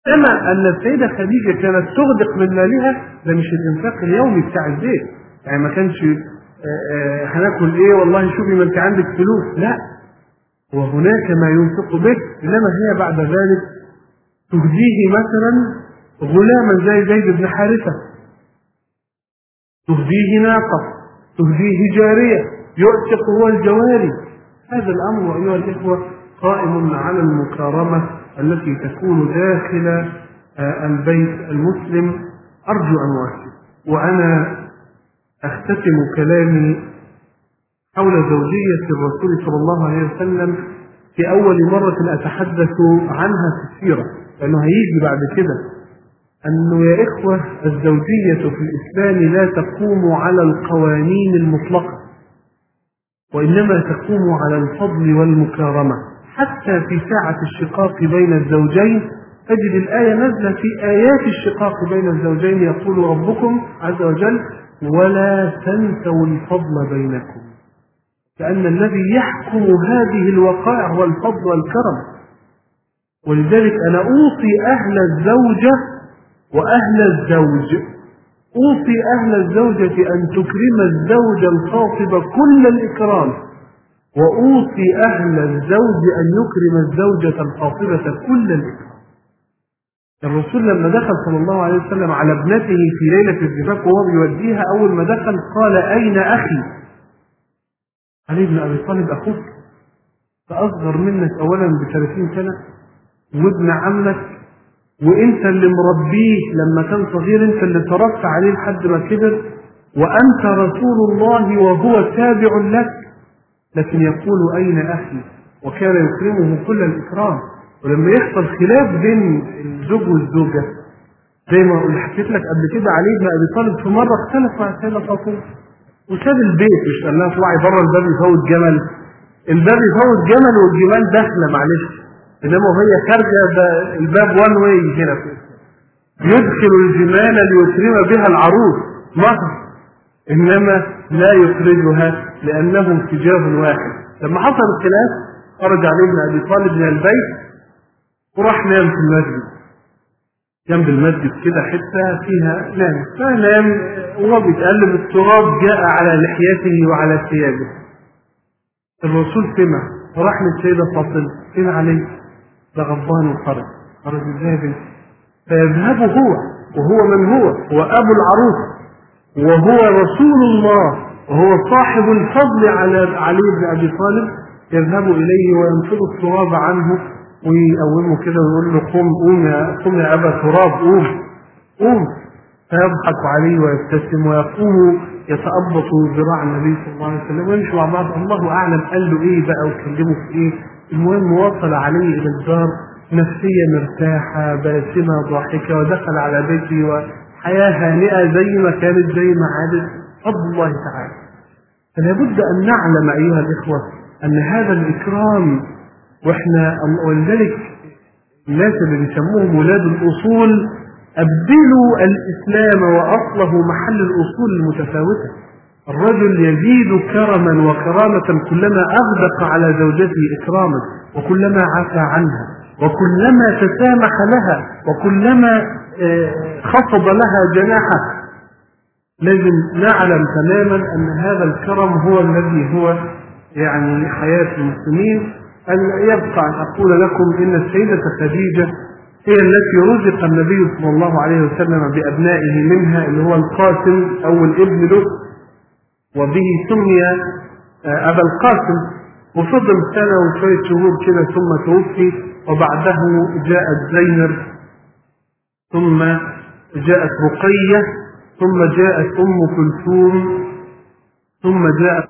كما أن السيدة خديجة كانت تغدق من مالها ده مش الإنفاق اليومي بتاع البيت يعني ما كانش آه، آه، هناكل إيه والله شوفي ما أنت عندك فلوس لا وهناك ما ينفق به إنما هي بعد ذلك تهديه مثلا غلاما زي زيد بن حارثة تهديه ناقة تهديه جارية يعتق هو الجواري هذا الأمر أيها الإخوة قائم على المكارمة التي تكون داخل آه، البيت المسلم أرجو أن أؤكد وأنا أختتم كلامي حول زوجية الرسول صلى الله عليه وسلم في أول مرة أتحدث عنها في السيرة لأنه هيجي بعد كده أنه يا إخوة الزوجية في الإسلام لا تقوم على القوانين المطلقة وإنما تقوم على الفضل والمكارمة حتى في ساعة الشقاق بين الزوجين تجد الآية نازلة في آيات الشقاق بين الزوجين يقول ربكم عز وجل ولا تنسوا الفضل بينكم لأن الذي يحكم هذه الوقائع هو الفضل والكرم ولذلك أنا أوصي أهل الزوجة وأهل الزوج أوصي أهل الزوجة أن تكرم الزوج الخاطب كل الإكرام وأوصي أهل الزوج أن يكرم الزوجة الخاطبة كل الإكرام الرسول لما دخل صلى الله عليه وسلم على ابنته في ليلة الزفاف وهو بيوديها أول ما دخل قال أين أخي؟ علي بن أبي طالب أخوك فأصغر منك أولا بثلاثين سنة وابن عمك وانت اللي مربيه لما كان صغير انت اللي تركت عليه لحد ما كبر وانت رسول الله وهو تابع لك لكن يقول اين اخي وكان يكرمه كل الاكرام ولما يحصل خلاف بين الزوج والزوجه زي ما حكيت لك قبل كده علي بن ابي طالب في مره اختلف مع السيده فاطمه وساب البيت مش قال لها اطلعي بره الباب يفوت جمل الباب يفوت جمل والجمال داخله معلش انما وهي خارجه ده الباب وان واي هنا يدخل الجمال ليكرم بها العروس مهر انما لا يخرجها لانهم اتجاه واحد لما حصل الخلاف خرج عليه ابن ابي طالب من البيت وراح نام في المسجد جنب المسجد كده حته فيها نام فنام وهو بيتقلب التراب جاء على لحيته وعلى ثيابه الرسول سمع فراح للسيده فاطمه فين عليه ده غضبان وخرج خرج ازاي بنت فيذهب هو وهو من هو هو ابو العروس وهو رسول الله وهو صاحب الفضل على علي بن ابي طالب يذهب اليه وينفض التراب عنه ويقومه كده ويقول له قم قوم يا قم يا ابا تراب قوم قوم فيضحك عليه ويبتسم ويقوم يتأبط ذراع النبي صلى الله عليه وسلم ويمشوا مع بعض الله اعلم قال له ايه بقى وكلمه في ايه المهم وصل عليه الى الدار نفسية مرتاحة باسمة ضاحكة ودخل على بيته وحياة هانئة زي ما كانت زي ما عادت فضل الله تعالى فلا بد أن نعلم أيها الإخوة أن هذا الإكرام وإحنا ولذلك الناس اللي بيسموهم ولاد الأصول أبدلوا الإسلام وأصله محل الأصول المتفاوتة الرجل يزيد كرما وكرامة كلما أغدق على زوجته إكراما وكلما عفى عنها وكلما تسامح لها وكلما خفض لها جناحه لازم نعلم تماما أن هذا الكرم هو الذي هو يعني حياة المسلمين أن يبقى أن أقول لكم إن السيدة خديجة هي التي رزق النبي صلى الله عليه وسلم بأبنائه منها اللي هو القاسم أو الابن له وبه سمي أبا القاسم وفضل سنة وشوية شهور كده ثم توفي وبعده جاءت زينب ثم جاءت رقية ثم جاءت أم كلثوم ثم جاءت